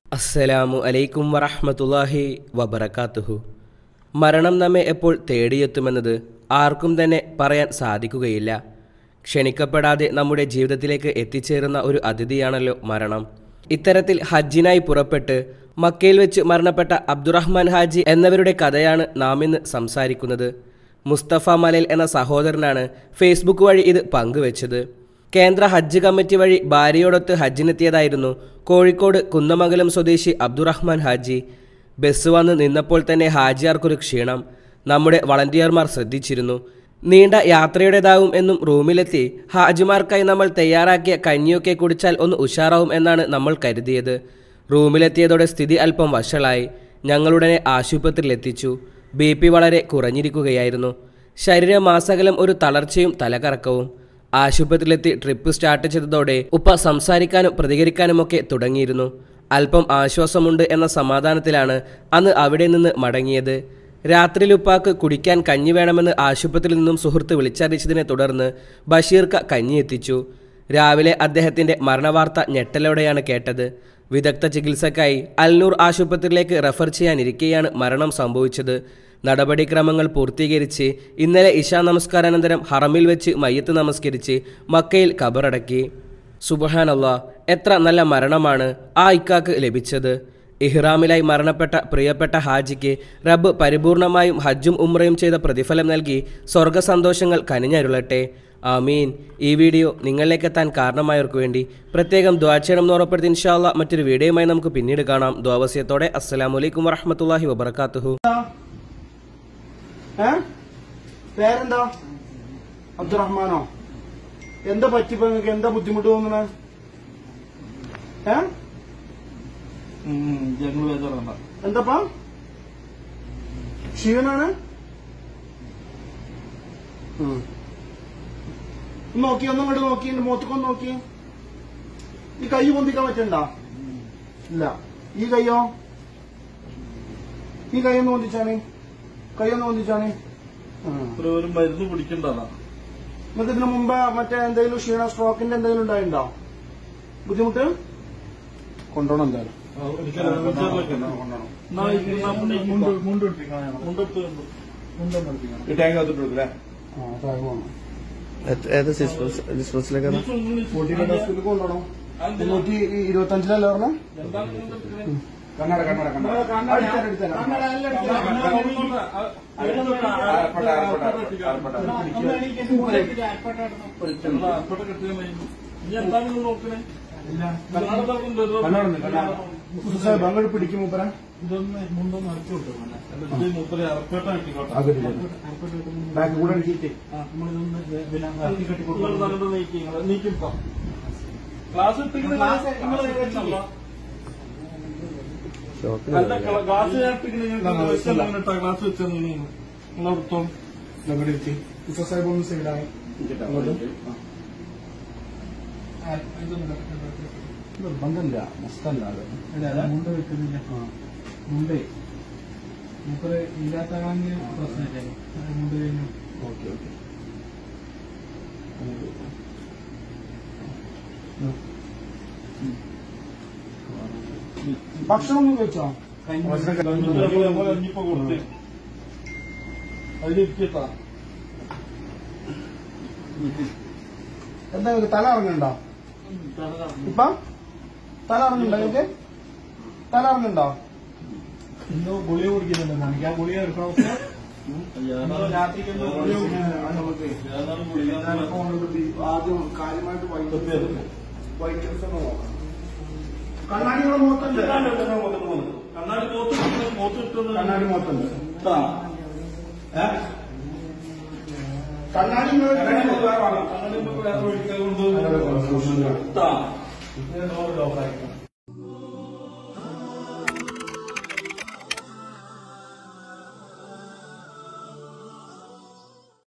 അസ്സലാമു അലൈക്കും വറഹ്മത്തുള്ളാഹി വബറകാതുഹു മരണം നമ്മെ എപ്പോൾ തേടിയെത്തുമെന്നത് ആർക്കും തന്നെ പറയാൻ സാധിക്കുകയില്ല ക്ഷണിക്കപ്പെടാതെ നമ്മുടെ ജീവിതത്തിലേക്ക് എത്തിച്ചേരുന്ന ഒരു അതിഥിയാണല്ലോ മരണം ഇത്തരത്തിൽ ഹജ്ജിനായി പുറപ്പെട്ട് മക്കയിൽ വെച്ച് മരണപ്പെട്ട അബ്ദുറഹ്മാൻ ഹാജി എന്നവരുടെ കഥയാണ് നാം ഇന്ന് സംസാരിക്കുന്നത് മുസ്തഫ മലയിൽ എന്ന സഹോദരനാണ് ഫേസ്ബുക്ക് വഴി ഇത് പങ്കുവച്ചത് കേന്ദ്ര ഹജ്ജ് കമ്മിറ്റി വഴി ഭാര്യയോടൊത്ത് ഹജ്ജിനെത്തിയതായിരുന്നു കോഴിക്കോട് കുന്നമംഗലം സ്വദേശി അബ്ദുറഹ്മാൻ ഹാജി ബസ് വന്ന് നിന്നപ്പോൾ തന്നെ ഹാജിയാർക്കൊരു ക്ഷീണം നമ്മുടെ വളണ്ടിയർമാർ ശ്രദ്ധിച്ചിരുന്നു നീണ്ട യാത്രയുടേതാവും എന്നും റൂമിലെത്തി ഹാജിമാർക്കായി നമ്മൾ തയ്യാറാക്കിയ കഞ്ഞിയൊക്കെ കുടിച്ചാൽ ഒന്ന് ഉഷാറാവും എന്നാണ് നമ്മൾ കരുതിയത് റൂമിലെത്തിയതോടെ സ്ഥിതി അല്പം വഷളായി ഞങ്ങളുടനെ ആശുപത്രിയിലെത്തിച്ചു ബി പി വളരെ കുറഞ്ഞിരിക്കുകയായിരുന്നു ശരീരമാസകലം ഒരു തളർച്ചയും തലകറക്കവും ആശുപത്രിയിലെത്തി ട്രിപ്പ് സ്റ്റാർട്ട് ചെയ്തതോടെ ഉപ്പ സംസാരിക്കാനും പ്രതികരിക്കാനുമൊക്കെ തുടങ്ങിയിരുന്നു അല്പം ആശ്വാസമുണ്ട് എന്ന സമാധാനത്തിലാണ് അന്ന് അവിടെ നിന്ന് മടങ്ങിയത് രാത്രിയിൽ ഉപ്പാക്ക് കുടിക്കാൻ കഞ്ഞി വേണമെന്ന് ആശുപത്രിയിൽ നിന്നും സുഹൃത്ത് വിളിച്ചറിയിച്ചതിനെ തുടർന്ന് ബഷീർക്ക കഞ്ഞി എത്തിച്ചു രാവിലെ അദ്ദേഹത്തിന്റെ മരണവാർത്ത ഞെട്ടലോടെയാണ് കേട്ടത് വിദഗ്ധ ചികിത്സക്കായി അൽനൂർ ആശുപത്രിയിലേക്ക് റെഫർ ചെയ്യാനിരിക്കെയാണ് മരണം സംഭവിച്ചത് നടപടിക്രമങ്ങൾ പൂർത്തീകരിച്ച് ഇന്നലെ ഇശാ നമസ്കാരാനന്തരം ഹറമിൽ വെച്ച് മയ്യത്ത് നമസ്കരിച്ച് മക്കയിൽ കബറടക്കി സുബഹാനല്ല എത്ര നല്ല മരണമാണ് ആ ഇക്കാക്ക് ലഭിച്ചത് ഇഹ്റാമിലായി മരണപ്പെട്ട പ്രിയപ്പെട്ട ഹാജിക്ക് റബ്ബ് പരിപൂർണമായും ഹജ്ജും ഉംറയും ചെയ്ത പ്രതിഫലം നൽകി സ്വർഗസന്തോഷങ്ങൾ കനിഞ്ഞരുളട്ടെ ആമീൻ ഈ വീഡിയോ നിങ്ങളിലേക്ക് എത്താൻ കാരണമായവർക്ക് വേണ്ടി പ്രത്യേകം ദ്വാ ചെയ്യണം എന്ന് ഉറപ്പെടുത്തി ഇൻഷാല്ല മറ്റൊരു വീഡിയോയുമായി നമുക്ക് പിന്നീട് കാണാം ദ്വാവസ്യത്തോടെ അസ്സലാമു അലൈക്കും വറഹമത്തല്ലാഹി വബർക്കാത്തുഹു ഏ പേരെന്താ അബ്ദുറഹ്മാനോ എന്താ പറ്റിപ്പോ നിങ്ങക്ക് എന്താ ബുദ്ധിമുട്ട് തോന്നണേ ഏ ഞങ്ങൾ വേദന എന്താപ്പാ ക്ഷീണാണ് ഉം. ഒന്ന് നോക്കി ഒന്നും ഇങ്ങോട്ട് നോക്കി എന്റെ മുഖത്തേക്കൊന്ന് നോക്കി ഈ കൈ പൊന്തിക്കാൻ പറ്റണ്ട ഇല്ല ഈ കൈയോ ഈ കൈ ഒന്ന് പൊന്തിച്ചാണ് കൈ ഒന്ന് പൊന്തിച്ചാണ് ഉം. ഒരു മരുന്ന് കുടിക്കണ്ടതാ നിങ്ങൾക്ക് ഇതിനു മുമ്പ് മറ്റേ എന്തെങ്കിലും ക്ഷീണ സ്ട്രോക്കിന്റെ എന്തെങ്കിലും ഉണ്ടായിട്ടുണ്ടോ ബുദ്ധിമുട്ട് കൊണ്ടുപോകണം എന്തായാലും ഏത് ഡിസ്പോസിലേക്കാണ് കൊണ്ടുപോകണം മുന്നൂറ്റി ഇരുപത്തി അഞ്ചിലല്ലേ പറഞ്ഞ കണ്ണട കണ്ണട കണ്ണട അടുത്തരാം, അടുത്തരാം. സാഹിബ് അങ്ങോട്ട് പിടിക്കും മൂപ്പര ബാക്ക് കൂടെ അടിച്ചിട്ട് ക്ലാസ് ക്ലാസ് വെച്ചാൽ നിങ്ങളടുത്തോ അങ്ങോട്ട് ഇരുത്തി ഉസ സാഹിബ് ഒന്ന് സൈഡായി അങ്ങോട്ട് നിർബന്ധമില്ല മസ്തല്ല അത് മുണ്ട് വെക്കുന്നില്ല മുണ്ട് മൂപ്പര് ഇല്ലാത്തതാണെങ്കിൽ പ്രശ്നമില്ല മുണ്ട് കഴിഞ്ഞു ഓക്കെ ഓക്കെ ഭക്ഷണം ഒന്നും കഴിച്ചോ ഇനിയിപ്പോ കൊടുത്ത് അതിലിരിക്കട്ടാ എന്താ നിങ്ങൾക്ക് തല ഇറങ്ങുന്നുണ്ടോ ഇപ്പ തല ഇറങ്ങുന്നുണ്ടോ നിങ്ങൾക്ക് തല ഇറങ്ങുന്നുണ്ടോ എന്തോ ഗുളിക കുടിക്കുന്നുണ്ട് എനിക്ക് ആ ഗുളിക എടുക്കണം ആദ്യം കാര്യമായിട്ട് വൈറ്റമിൻസ് ഒന്ന് നോക്കാം കണ്ണാടിയുടെ മുഖത്തുണ്ട് കണ്ണാടി പോത്ത് പോത്ത് കിട്ടുന്നത് കണ്ണാടി മുഖത്തുണ്ട് ഏ? കണ്ണാടി കണ്ണാടി വേറെ ഒഴിക്കാൻ കൊണ്ട് മുഖത്തുണ്ട് ഇതാ. ലോക്കായിരിക്കും